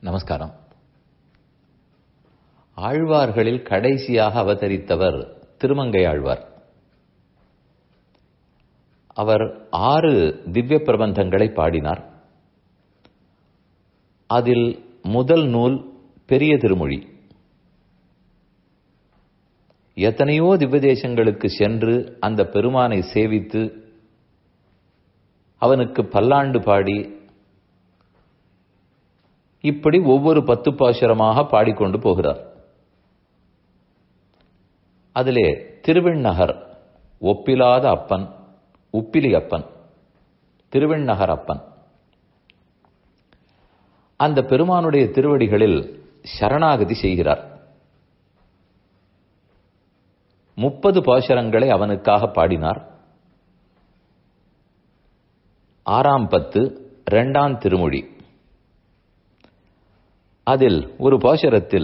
நமஸ்காரம் ஆழ்வார்களில் கடைசியாக அவதரித்தவர் திருமங்கை ஆழ்வார் அவர் ஆறு திவ்ய பிரபந்தங்களை பாடினார் அதில் முதல் நூல் பெரிய திருமொழி எத்தனையோ திவ்ய தேசங்களுக்கு சென்று அந்த பெருமானை சேவித்து அவனுக்கு பல்லாண்டு பாடி இப்படி ஒவ்வொரு பத்து பாசுரமாக பாடிக்கொண்டு போகிறார் அதிலே திருவிண்ணகர் ஒப்பிலாத அப்பன் உப்பிலி அப்பன் திருவிண்ணகர் அப்பன் அந்த பெருமானுடைய திருவடிகளில் சரணாகதி செய்கிறார் முப்பது பாசுரங்களை அவனுக்காக பாடினார் ஆறாம் பத்து இரண்டாம் திருமொழி அதில் ஒரு பாசுரத்தில்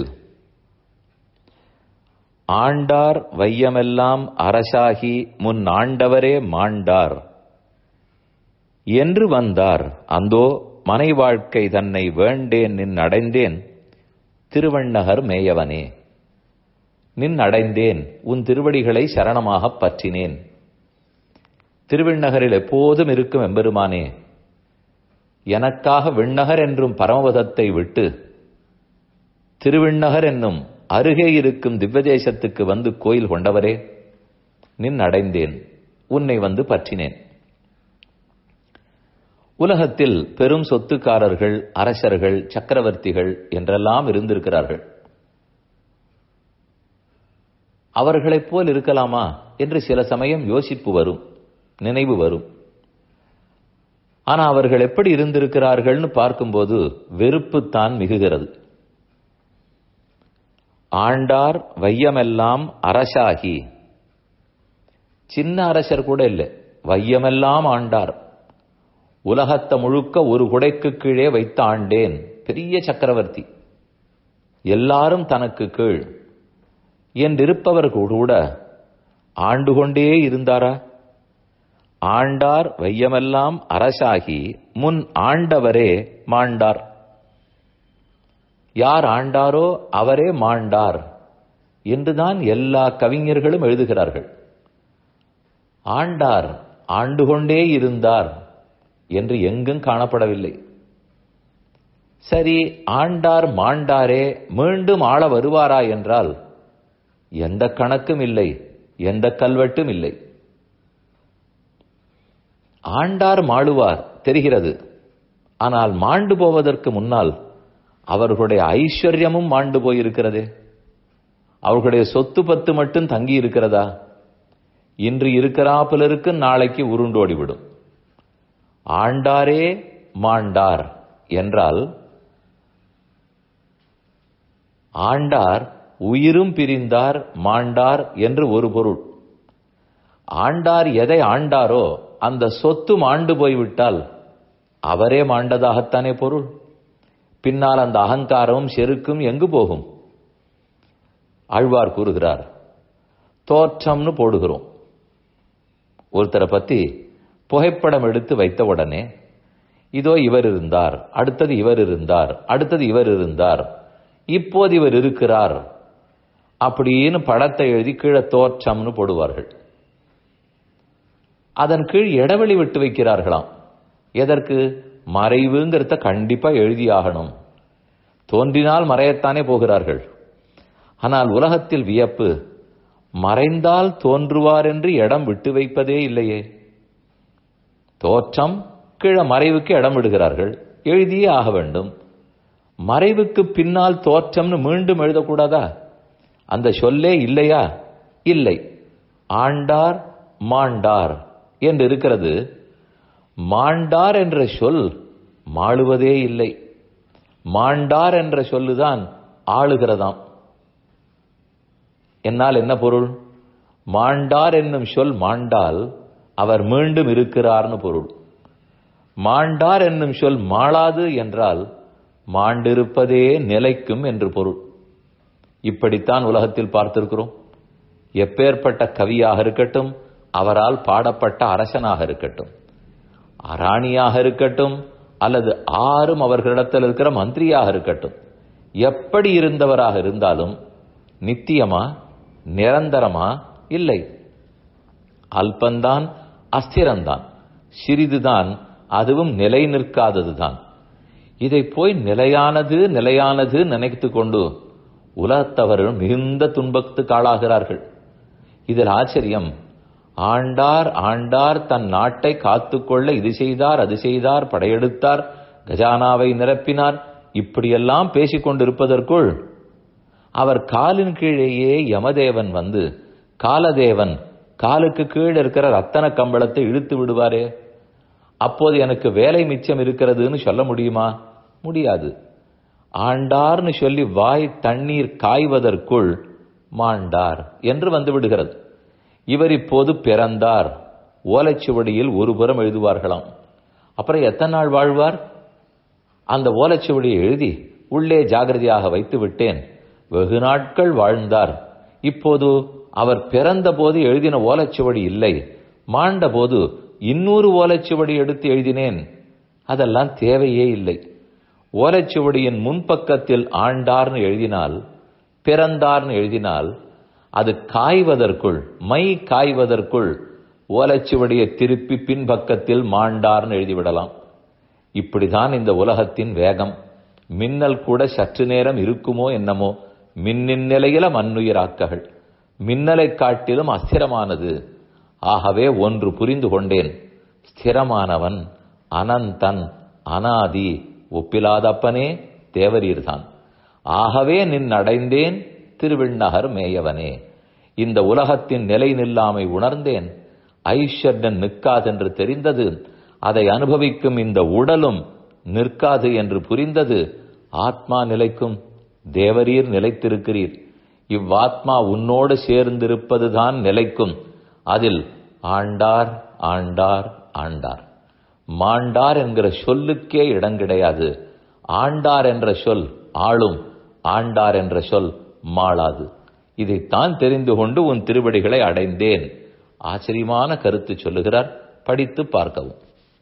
ஆண்டார் வையமெல்லாம் அரசாகி முன் ஆண்டவரே மாண்டார் என்று வந்தார் அந்தோ மனை வாழ்க்கை தன்னை வேண்டேன் நின் அடைந்தேன் திருவண்ணகர் மேயவனே நின் அடைந்தேன் உன் திருவடிகளை சரணமாகப் பற்றினேன் திருவிண்ணகரில் எப்போதும் இருக்கும் எம்பெருமானே எனக்காக விண்ணகர் என்றும் பரமபதத்தை விட்டு திருவிண்ணகர் என்னும் அருகே இருக்கும் திவ்வதேசத்துக்கு வந்து கோயில் கொண்டவரே நின் அடைந்தேன் உன்னை வந்து பற்றினேன் உலகத்தில் பெரும் சொத்துக்காரர்கள் அரசர்கள் சக்கரவர்த்திகள் என்றெல்லாம் இருந்திருக்கிறார்கள் அவர்களைப் போல் இருக்கலாமா என்று சில சமயம் யோசிப்பு வரும் நினைவு வரும் ஆனா அவர்கள் எப்படி இருந்திருக்கிறார்கள்னு பார்க்கும்போது வெறுப்புத்தான் மிகுகிறது ஆண்டார் வையமெல்லாம் அரசாகி சின்ன அரசர் கூட இல்லை வையமெல்லாம் ஆண்டார் உலகத்தை முழுக்க ஒரு குடைக்கு கீழே வைத்து ஆண்டேன் பெரிய சக்கரவர்த்தி எல்லாரும் தனக்கு கீழ் என்றிருப்பவர் கூட ஆண்டு கொண்டே இருந்தாரா ஆண்டார் வையமெல்லாம் அரசாகி முன் ஆண்டவரே மாண்டார் யார் ஆண்டாரோ அவரே மாண்டார் என்றுதான் எல்லா கவிஞர்களும் எழுதுகிறார்கள் ஆண்டார் ஆண்டு கொண்டே இருந்தார் என்று எங்கும் காணப்படவில்லை சரி ஆண்டார் மாண்டாரே மீண்டும் ஆள வருவாரா என்றால் எந்த கணக்கும் இல்லை எந்த கல்வெட்டும் இல்லை ஆண்டார் மாளுவார் தெரிகிறது ஆனால் மாண்டு போவதற்கு முன்னால் அவர்களுடைய ஐஸ்வர்யமும் மாண்டு போயிருக்கிறதே அவர்களுடைய சொத்து பத்து மட்டும் தங்கி இருக்கிறதா இன்று இருக்கிறாப்பிலருக்கு நாளைக்கு உருண்டோடிவிடும் ஆண்டாரே மாண்டார் என்றால் ஆண்டார் உயிரும் பிரிந்தார் மாண்டார் என்று ஒரு பொருள் ஆண்டார் எதை ஆண்டாரோ அந்த சொத்து மாண்டு போய்விட்டால் அவரே மாண்டதாகத்தானே பொருள் பின்னால் அந்த அகங்காரமும் செருக்கும் எங்கு போகும் ஆழ்வார் கூறுகிறார் தோற்றம்னு போடுகிறோம் ஒருத்தரை பத்தி புகைப்படம் எடுத்து வைத்த உடனே இதோ இவர் இருந்தார் அடுத்தது இவர் இருந்தார் அடுத்தது இவர் இருந்தார் இப்போது இவர் இருக்கிறார் அப்படின்னு படத்தை எழுதி கீழே தோற்றம்னு போடுவார்கள் அதன் கீழ் இடைவெளி விட்டு வைக்கிறார்களாம் எதற்கு மறைவுங்கிறத கண்டிப்பா எழுதியாகணும் தோன்றினால் மறையத்தானே போகிறார்கள் ஆனால் உலகத்தில் வியப்பு மறைந்தால் தோன்றுவார் என்று இடம் விட்டு வைப்பதே இல்லையே தோற்றம் கீழே மறைவுக்கு இடம் விடுகிறார்கள் எழுதியே ஆக வேண்டும் மறைவுக்கு பின்னால் தோற்றம்னு மீண்டும் எழுதக்கூடாதா அந்த சொல்லே இல்லையா இல்லை ஆண்டார் மாண்டார் என்று இருக்கிறது மாண்டார் என்ற சொல் மாளுவதே இல்லை மாண்டார் என்ற சொல்லுதான் ஆளுகிறதாம் என்னால் என்ன பொருள் மாண்டார் என்னும் சொல் மாண்டால் அவர் மீண்டும் இருக்கிறார்னு பொருள் மாண்டார் என்னும் சொல் மாளாது என்றால் மாண்டிருப்பதே நிலைக்கும் என்று பொருள் இப்படித்தான் உலகத்தில் பார்த்திருக்கிறோம் எப்பேற்பட்ட கவியாக இருக்கட்டும் அவரால் பாடப்பட்ட அரசனாக இருக்கட்டும் ராணியாக இருக்கட்டும் அல்லது ஆறும் அவர்களிடத்தில் இருக்கிற மந்திரியாக இருக்கட்டும் எப்படி இருந்தவராக இருந்தாலும் நித்தியமா நிரந்தரமா இல்லை அல்பந்தான் அஸ்திரம்தான் சிறிதுதான் அதுவும் நிலை நிற்காததுதான் இதை போய் நிலையானது நிலையானது நினைத்து கொண்டு உலகத்தவர்கள் மிகுந்த துன்பத்துக்கு ஆளாகிறார்கள் இதில் ஆச்சரியம் ஆண்டார் ஆண்டார் தன் நாட்டை காத்துக்கொள்ள இது செய்தார் அது செய்தார் படையெடுத்தார் கஜானாவை நிரப்பினார் இப்படியெல்லாம் பேசிக் கொண்டிருப்பதற்குள் அவர் காலின் கீழேயே யமதேவன் வந்து காலதேவன் காலுக்கு கீழே இருக்கிற ரத்தன கம்பளத்தை இழுத்து விடுவாரே அப்போது எனக்கு வேலை மிச்சம் இருக்கிறதுன்னு சொல்ல முடியுமா முடியாது ஆண்டார்னு சொல்லி வாய் தண்ணீர் காய்வதற்குள் மாண்டார் என்று வந்து விடுகிறது இவர் இப்போது பிறந்தார் ஓலைச்சுவடியில் ஒரு புறம் எழுதுவார்களாம் அப்புறம் எத்தனை நாள் வாழ்வார் அந்த ஓலைச்சுவடியை எழுதி உள்ளே ஜாகிரதையாக வைத்து விட்டேன் வெகு நாட்கள் வாழ்ந்தார் இப்போது அவர் பிறந்த போது எழுதின ஓலைச்சுவடி இல்லை மாண்ட போது இன்னொரு ஓலைச்சுவடி எடுத்து எழுதினேன் அதெல்லாம் தேவையே இல்லை ஓலைச்சுவடியின் முன்பக்கத்தில் ஆண்டார்னு எழுதினால் பிறந்தார்னு எழுதினால் அது காய்வதற்குள் மை காய்வதற்குள் ஓலைச்சுவடியை திருப்பி பின்பக்கத்தில் மாண்டார்னு எழுதிவிடலாம் இப்படிதான் இந்த உலகத்தின் வேகம் மின்னல் கூட சற்று நேரம் இருக்குமோ என்னமோ மின்னின் நிலையில மண்ணுயிராக்ககள் மின்னலை காட்டிலும் அஸ்திரமானது ஆகவே ஒன்று புரிந்து கொண்டேன் ஸ்திரமானவன் அனந்தன் அனாதி ஒப்பிலாதப்பனே தேவரீர்தான் ஆகவே நின் அடைந்தேன் திருவிண்ணகர் மேயவனே இந்த உலகத்தின் நிலை நில்லாமை உணர்ந்தேன் ஐஸ்வர்யன் நிற்காதென்று தெரிந்தது அதை அனுபவிக்கும் இந்த உடலும் நிற்காது என்று புரிந்தது ஆத்மா நிலைக்கும் தேவரீர் நிலைத்திருக்கிறீர் இவ்வாத்மா உன்னோடு சேர்ந்திருப்பதுதான் நிலைக்கும் அதில் ஆண்டார் ஆண்டார் ஆண்டார் மாண்டார் என்கிற சொல்லுக்கே இடம் கிடையாது ஆண்டார் என்ற சொல் ஆளும் ஆண்டார் என்ற சொல் மாளாது இதைத்தான் தெரிந்து கொண்டு உன் திருவடிகளை அடைந்தேன் ஆச்சரியமான கருத்து சொல்லுகிறார் படித்து பார்க்கவும்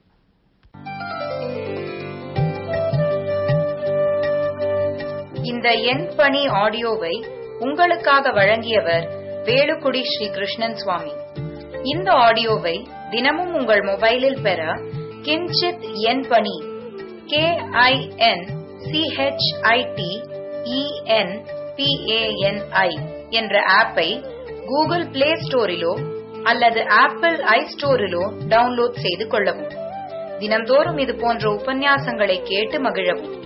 இந்த எண் பணி ஆடியோவை உங்களுக்காக வழங்கியவர் வேலுக்குடி ஸ்ரீ கிருஷ்ணன் சுவாமி இந்த ஆடியோவை தினமும் உங்கள் மொபைலில் பெற கிஞ்சித் எண் பணி கே ஐ என் சிஹெச்ஐடி இஎன் பிஏஎன்ஐ என்ற ஆப்பை கூகுள் பிளே ஸ்டோரிலோ அல்லது ஆப்பிள் ஐ ஸ்டோரிலோ டவுன்லோட் செய்து கொள்ளவும் தினம்தோறும் இது போன்ற உபன்யாசங்களை கேட்டு மகிழவும்